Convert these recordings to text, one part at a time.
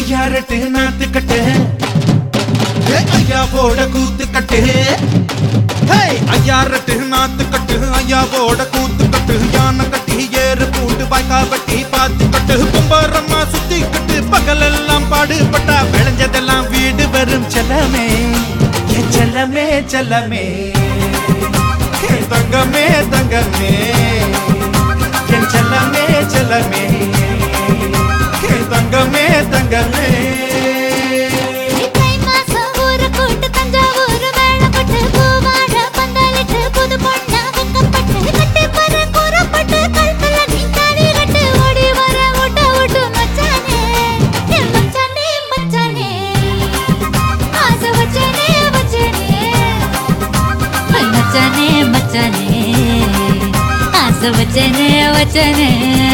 ஐயாரட்டு நாத்து கட்டு ஏ, ஐயாவோட கூத்து கட்டு ஹே, ஐயாரட்டு நாத்து கட்டு ஐயாவோட கூத்து கட்டு யானை கட்டி ஏறு பூண்டு வாய்க்கா வட்டி பாத்து கட்டு கும்பரம்மா சுத்தி கட்டு பகலெல்லாம் பாடுபட்டா விளைஞ்சதெல்லாம் வீடு வரும் செல்லமே என் செல்லமே செல்லமே என் தங்கமே தங்கமே என் செல்லமே செல்லமே என் தங்கமே தங்கமே தை மாசம் ஊரு கூட்டு தஞ்சாவூர் மேளப்பட்டு பூவாழ பந்தலிட்டு புது பொண்ணா வெக்கப்பட்டு கட்டி பற கூறப்பட்டு கல்பல நீ தாடி கட்டு ஓடி வர ஓட்ட ஓட்டு மச்சானே என் மச்சானே மச்சானே ஆசை வச்சனே வச்சனே மச்சானே மச்சானே ஆசை வச்சனே வச்சனே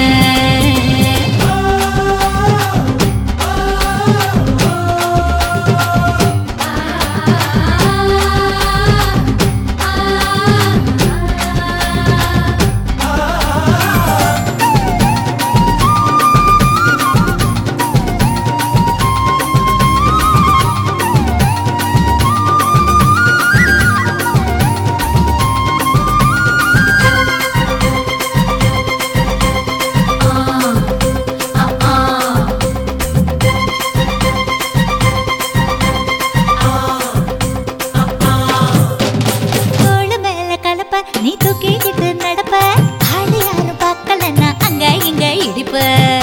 தோளு மேல கலப்ப நீ தூக்கிக்கிட்டு நடப்ப ஆளு யாரும் பார்க்கலன்னா அங்க இங்க இடிப்ப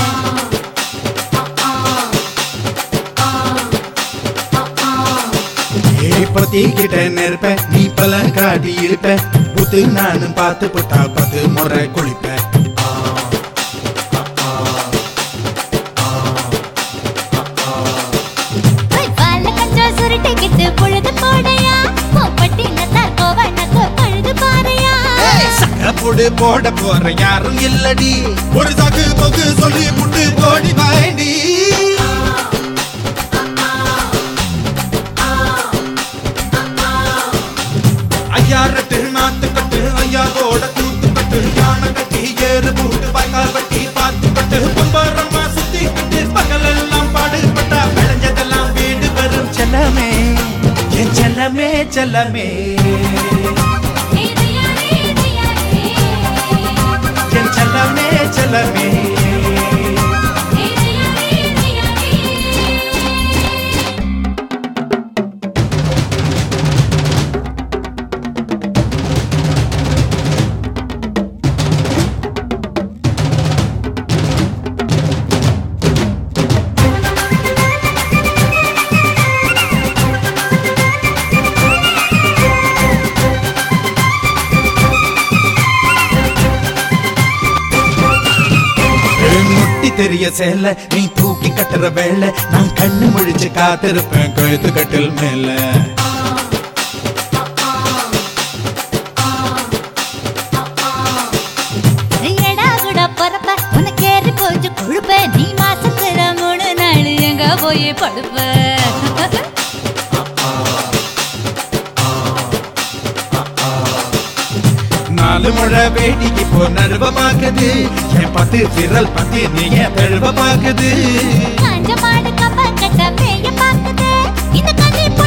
பத்திக்கிட்ட நெருப்ப நீ பல காட்டி இருப்ப புத்து நானும் பார்த்து புட்டா பத்து முறை குளிப்ப ஆ, ஆ, ஆ, ஆ, ஆ. பால கஞ்சா சுருட்டிக்கிட்டு பொழுது போடையா பட்டி நத்தா கோவனக்கு பழுது பாறையா சகப்புடு போட போற யாரும் இல்லடி ஒரு சாக்கு போக்கு சொல்லி புட்டு போடி வாண்டி ஐயாரட்டு நாத்து கட்டு ஐயாவோட கூத்து கட்டு யானை கட்டி ஏறு பூட்டு வாய்க்கால் வட்டி பாத்து கட்டு பம்பரமா சுத்தி கட்டு பகலெல்லாம் பாடுபட்டா விளைஞ்சதெல்லாம் வீடு வரும் செல்லமே என் செல்லமே செல்லமே என் செல்லமே செல்லமே முட்டி தெரிய சேல நீ தூக்கி கட்டுற வேலை நான் கண்ணு முழிச்சு காத்திருப்பேன் கழுத்து கட்டில் மேல எடா கூட பொறப்ப உனக்கு ஏறி போச்சு கொழுப்ப நீ மாசத்துல மூணு நாள் எங்க போய் படுப்ப நாலு முழை வேடிக்கை போ நழுவமாக்குது என் பத்து விரல் பத்தி நீ என் தழுவமாக்குது காஞ்ச மாடு கம்ப கட்ட மேய பாக்குது இந்த கண்ணி